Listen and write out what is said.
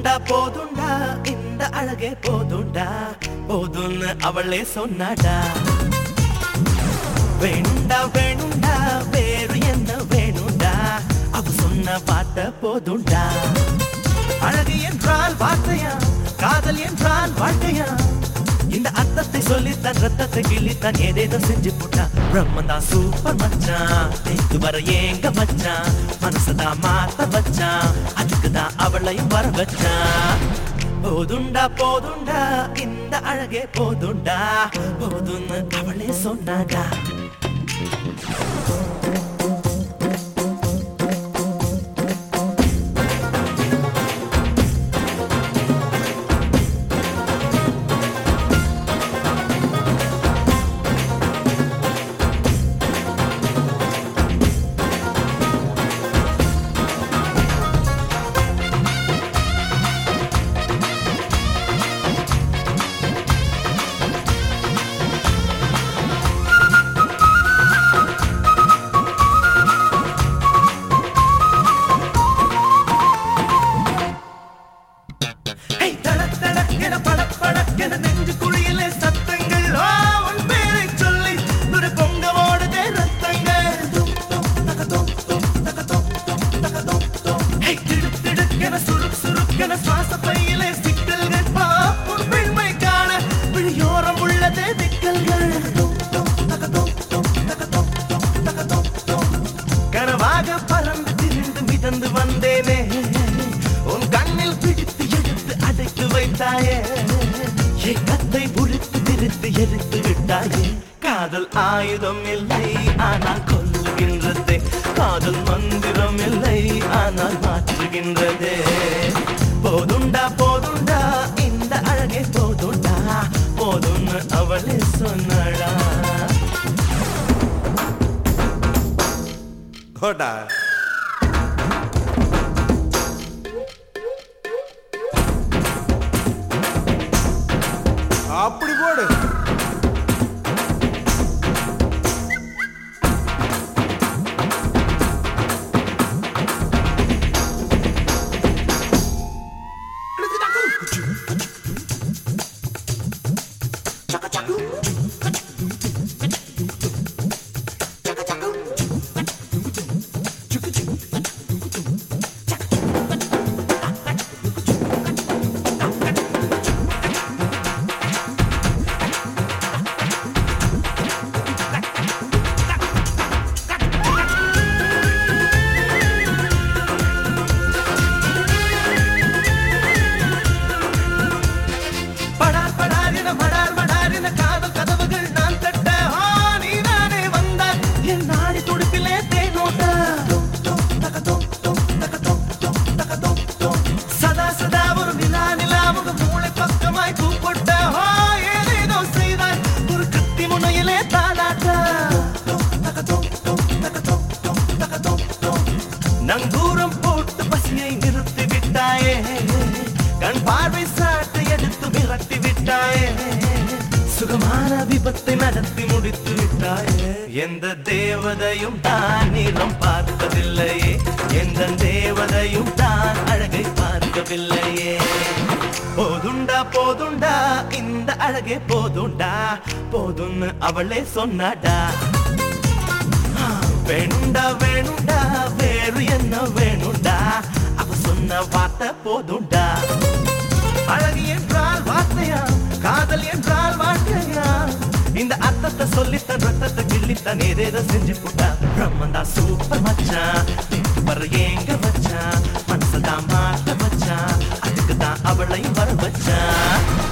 போதுண்டா போதுண்டா இந்த அழகே போதுண்டா போதும்னு அவளே சொன்னாடா வேணுண்டா வேணுண்டா வேறு என்ன வேணுண்டா அவ சொன்ன வார்த்தை போதுண்டா அழகு என்றால் வார்த்தையா காதல் என்றால் வாழ்க்கையா இந்த அர்த்தத்தை சொல்லி தன் ரத்தத்தை கிள்ளித்தான் ஏதேதோ செஞ்சு போட்டான் பிரம்மன் தான் சூப்பர் மச்சான் நேத்து வர ஏங்க மச்சான் மனசதான் மாத்த வச்சான் அதுக்கு தான் அவளையும் வர வச்சான் போதுண்டா போதுண்டா இந்த அழகே போதுண்டா போதும்னு அவளே சொன்னாடா ஹே, தடக் தடக்கென படக் படக்கென நெஞ்சு குழியிலே சத்தங்கள் ஆ, உன் பேரைச் சொல்லி நுரை பொங்க ஓடுதே ரத்தங்கள். தும், தும், தக, தும், தும், தக, தும், தும், தக, தும், தும். ஹே, திடுக் திடுக்கென சுருக் சுருக்கென சுவாச பையிலே சிக்கல்கள் பா, உன் பெண்மை காண விழியோரம் உள்ளதே விக்கல்கள். தும், தும், தக, தும், தும், தக, தும், தும், தக, தும், தும். கனவாக பறந்து திரிந்து மிதந்து வந்தேனே உன் கண்ணில் பிடித்து எடுத்து அடைத்து வைத்தாயே என் கத்தை உரித்து திரித்து எரித்து விட்டாயே காதல் ஆயுதம் இல்லை ஆனால் கொல்லுகின்றதே காதல் மந்திரம் இல்லை ஆனால் மாற்றுகின்றதே போதுண்டா போதுண்டா இந்த அழகே போதுண்டா போதும்னு அவளே சொன்னடா போட்டா அப்படி போடு படார் படார் என மடார் மடார் என காதல் கதவுகள் நான் தட்ட ஆ, நீதானே வந்தாய் என் நாடி துடிப்பிலே தேனோட்ட தும், தும், தக, தும், தும், தக, தும், தும், தக, தும், தும். சதா சதா ஒரு நிலா நிலாவுக மூளை பக்கமாய் கூப்பிட்ட ஆ, ஏதேதோ செய்தாய் ஒரு கத்தி முனையிலே தாளாட்ட தும், தும், தக, தும், தும், தக, தும், தும், தக, தும், தும். நங்கூரம் போட்டு பசியை நிறுத்தி விட்டாயே கண் பார்வை சாட்டை எடுத்து விரட்டி விட்டாயே சுகமான விபத்தை நடத்தி முடித்து விட்டாயே எந்த தேவதையும் தான் நீளம் பார்ப்பதில்லையே எந்த தேவதையும் தான் அழகை பார்க்கவில்லையே போதுண்டா போதுண்டா இந்த அழகே போதுண்டா போதும்னு அவளே சொன்னாடா வேணுண்டா வேணுண்டா வேறு என்ன வேணுண்டா அவ சொன்ன வார்த்தை போதுண்டா அழகு என்றால் வார்த்தையா காதல் என்றால் வாழ்க்கையா இந்த அர்த்தத்தை சொல்லி தன் ரத்தத்தை கிள்ளித்தான் ஏதேதோ செஞ்சு போட்டா பிரம்மன் தான் சூப்பர் மச்சான் வர ஏங்க வச்சான் மனசதான் மாத்த வச்சான் அதுக்கு தான் அவளையும் வர வச்சான்